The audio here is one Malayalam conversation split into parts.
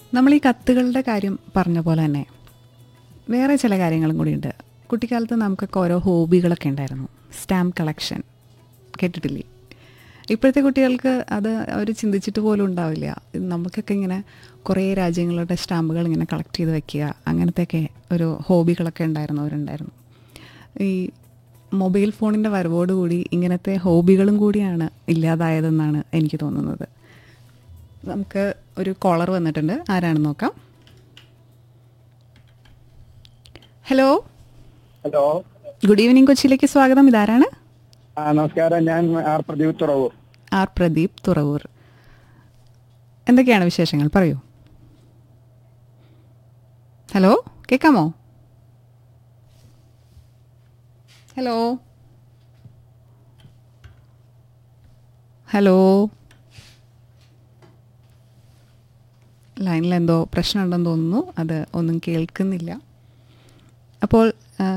നമ്മൾ ഈ കത്തുകളുടെ കാര്യം പറഞ്ഞ പോലെ തന്നെ വേറെ ചില കാര്യങ്ങളും കൂടിയുണ്ട് കുട്ടിക്കാലത്ത് നമുക്കൊക്കെ ഓരോ ഹോബികളൊക്കെ ഉണ്ടായിരുന്നു സ്റ്റാമ്പ് കളക്ഷൻ കേട്ടിട്ടില്ലേ ഇപ്പോഴത്തെ കുട്ടികൾക്ക് അത് അവർ ചിന്തിച്ചിട്ട് പോലും ഉണ്ടാവില്ല നമുക്കൊക്കെ ഇങ്ങനെ കുറേ രാജ്യങ്ങളുടെ സ്റ്റാമ്പുകൾ ഇങ്ങനെ കളക്ട് ചെയ്ത് വെക്കുക അങ്ങനത്തെയൊക്കെ ഒരു ഹോബികളൊക്കെ ഉണ്ടായിരുന്നവരുണ്ടായിരുന്നു ഈ മൊബൈൽ ഫോണിൻ്റെ വരവോടുകൂടി ഇങ്ങനത്തെ ഹോബികളും കൂടിയാണ് ഇല്ലാതായതെന്നാണ് എനിക്ക് തോന്നുന്നത് നമുക്ക് ഒരു കോളർ വന്നിട്ടുണ്ട് ആരാണെന്ന് നോക്കാം ഹലോ ഹലോ ഗുഡ് ഈവനിങ് കൊച്ചിയിലേക്ക് സ്വാഗതം ഇതാരാണ് ആ നമസ്കാരം ഞാൻ ആർ പ്രദീപ് തുറവൂർ ആർ പ്രദീപ് തുറവൂർ എന്തൊക്കെയാണ് വിശേഷങ്ങൾ പറയൂ ഹലോ കേൾക്കാമോ ഹലോ ഹലോ ലൈനിൽ എന്തോ പ്രശ്നമുണ്ടെന്ന് തോന്നുന്നു അത് ഒന്നും കേൾക്കുന്നില്ല അപ്പോൾ ആ,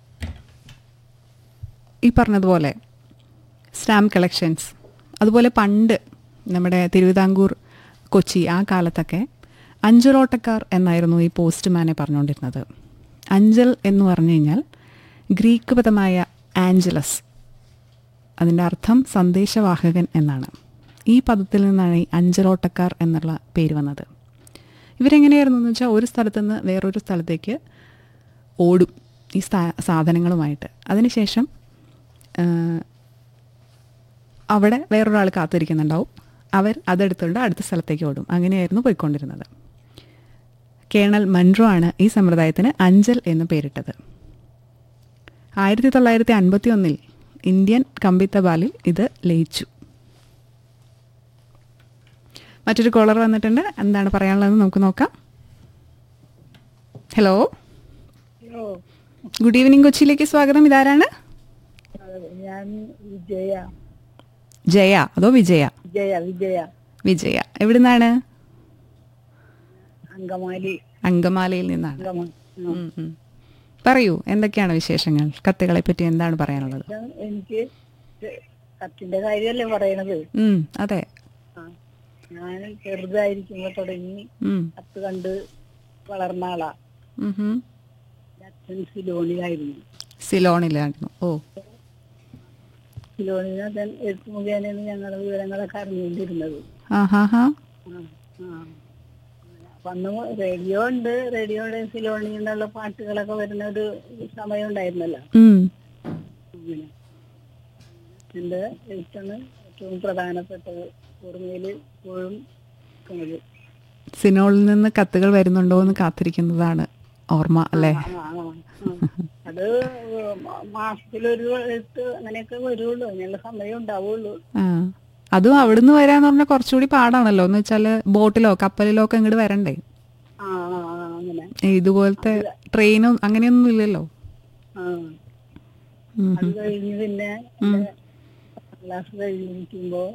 ഈ പറഞ്ഞതുപോലെ സ്റ്റാമ്പ് കളക്ഷൻസ് അതുപോലെ പണ്ട് നമ്മുടെ തിരുവിതാംകൂർ കൊച്ചി ആ കാലത്തൊക്കെ അഞ്ചലോട്ടക്കാർ എന്നായിരുന്നു ഈ പോസ്റ്റ്മാനെ പറഞ്ഞുകൊണ്ടിരുന്നത് അഞ്ചൽ എന്ന് പറഞ്ഞു കഴിഞ്ഞാൽ ഗ്രീക്ക് പദമായ ആഞ്ചലസ് അതിൻ്റെ അർത്ഥം സന്ദേശവാഹകൻ എന്നാണ് ഈ പദത്തിൽ നിന്നാണ് ഈ അഞ്ചലോട്ടക്കാർ എന്നുള്ള പേര് വന്നത് ഇവരെങ്ങനെയായിരുന്നു എന്ന് വെച്ചാൽ ഒരു സ്ഥലത്ത് നിന്ന് വേറൊരു സ്ഥലത്തേക്ക് ഓടും ഈ സ്ഥാ- സാധനങ്ങളുമായിട്ട് അതിനുശേഷം ആ, അവിടെ വേറൊരാൾ കാത്തിരിക്കുന്നുണ്ടാവും അവർ അതെടുത്തുകൊണ്ട് അടുത്ത സ്ഥലത്തേക്ക് ഓടും അങ്ങനെയായിരുന്നു പോയിക്കൊണ്ടിരുന്നത് കേണൽ മൻറോ ആണ് ഈ സമ്പ്രദായത്തിന് അഞ്ചൽ എന്ന് പേരിട്ടത് ആയിരത്തി തൊള്ളായിരത്തി അൻപത്തി ഒന്നിൽ ഇന്ത്യൻ കമ്പിത്തപാലിൽ ഇത് ലയിച്ചു മറ്റൊരു കോളർ വന്നിട്ടുണ്ട് എന്താണ് പറയാനുള്ളതെന്ന് നമുക്ക് നോക്കാം ഹലോ ഹലോ ഗുഡ് ഈവനിങ് കൊച്ചിയിലേക്ക് സ്വാഗതം ഇതാരാണ് ഞാൻ വിജയ ജയ അതോ വിജയ വിജയ വിജയ വിജയ എവിടുന്നാണ് അങ്കമാലി അങ്കമാലയിൽ നിന്നാണ് അങ്കമാ ആ. ഉം, ഉം. പറയൂ എന്തൊക്കെയാണ് വിശേഷങ്ങൾ കത്തുകളെ പറ്റി എന്താണ് പറയാനുള്ളത് ഇത് എനിക്ക് ഇത് കത്തിന്റെ കാര്യമല്ലേ പറയണത് ഉം, അതെ ആ. ഞാൻ ചെറുതായിരിക്കുമ്പോ തുടങ്ങി ഉം, കത്ത് കണ്ട് വളർന്ന ആളാ ഉം, ഉം. എൻ്റെ അച്ഛൻ സിലോണിലായിരുന്നു സിലോണിലായിരുന്നു ഓ സിലോണിൽ അച്ഛൻ എഴുത്ത് മുഖേനയാണ് ഞങ്ങളുടെ വിവരങ്ങളൊക്കെ അറിഞ്ഞുകൊണ്ടിരുന്നത് ആ ഹാ ഹാ ആ, ആ. അപ്പൊ അന്ന് റേഡിയോ ഉണ്ട് റേഡിയോയുടെ സിലോണിൽ നിന്നുള്ള പാട്ടുകളൊക്കെ വരുന്ന ഒരു സമയം ഉണ്ടായിരുന്നല്ലോ ഉം, അങ്ങനെ എന്റെ എഴുത്താണ് ഏറ്റവും പ്രധാനപ്പെട്ടത് ഓർമ്മയിൽ ഇപ്പോഴും നിൽക്കുന്നത്. സിനോളിൽ നിന്ന് കത്തുകൾ വരുന്നുണ്ടോ എന്ന് കാത്തിരിക്കുന്നതാണ് ഓർമ്മ അല്ലേ ആ, ആ, ആ. അത് മാസത്തിലൊരു എഴുത്ത് അങ്ങനെയൊക്കെ വരുള്ളൂ അതിനുള്ള സമയം ഉണ്ടാവുള്ളൂ ആ അതും അവിടുന്ന് വരാന്ന് പറഞ്ഞാൽ കുറച്ചുകൂടി പാടാണല്ലോ എന്ന് വെച്ചാല് ബോട്ടിലോ കപ്പലിലോ ഒക്കെ ഇങ്ങോട്ട് വരണ്ടേ ആ ആ, ആ, അങ്ങനെ ഇതുപോലത്തെ ട്രെയിനും അങ്ങനെയൊന്നും ഇല്ലല്ലോ ആ ഉം, അത് കഴിഞ്ഞ് പിന്നെ ക്ലാസ് കഴിഞ്ഞിരിക്കുമ്പോ